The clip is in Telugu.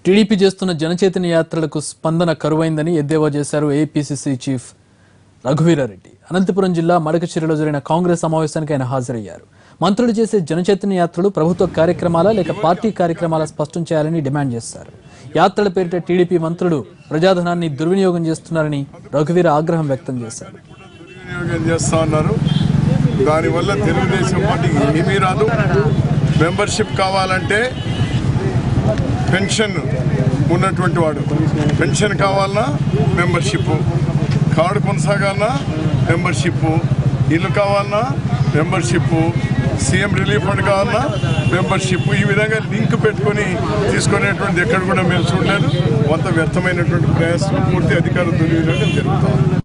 టీడీపీ చేస్తున్న జనచైతన్య యాత్రలకు స్పందన కరువైందని ఎద్దేవా చేశారు ఏపీసీసీ చీఫ్ రఘువీరారెడ్డి అనంతపురం జిల్లా మడకచిరిలో జరిగిన కాంగ్రెస్ సమావేశానికి ఆయన హాజరయ్యారు మంత్రులు చేసే జనచైతన్య యాత్రలు ప్రభుత్వ కార్యక్రమాల లేక పార్టీ కార్యక్రమాల స్పష్టం చేయాలని డిమాండ్ చేశారు యాత్రల పేరిట టీడీపీ మంత్రులు ప్రజాధనాన్ని దుర్వినియోగం చేస్తున్నారని రఘువీర ఆగ్రహం వ్యక్తం చేశారు వినియోగం చేస్తా ఉన్నారు దానివల్ల తెలుగుదేశం పార్టీకి ఏమీ రాదు మెంబర్షిప్ కావాలంటే పెన్షన్ ఉన్నటువంటి వాడు పెన్షన్ కావాలన్నా మెంబర్షిప్ కార్డు కొనసాగాలన్నా మెంబర్షిప్ ఇల్లు కావాలన్నా మెంబర్షిప్ సీఎం రిలీఫ్ ఫండ్ కావాలన్నా మెంబర్షిప్ ఈ విధంగా లింక్ పెట్టుకొని తీసుకునేటువంటి ఎక్కడ కూడా మేము చూడలేదు కొంత వ్యర్థమైనటువంటి ప్రయాసం పూర్తి అధికారులు దుర్వినియోగం జరుగుతుంది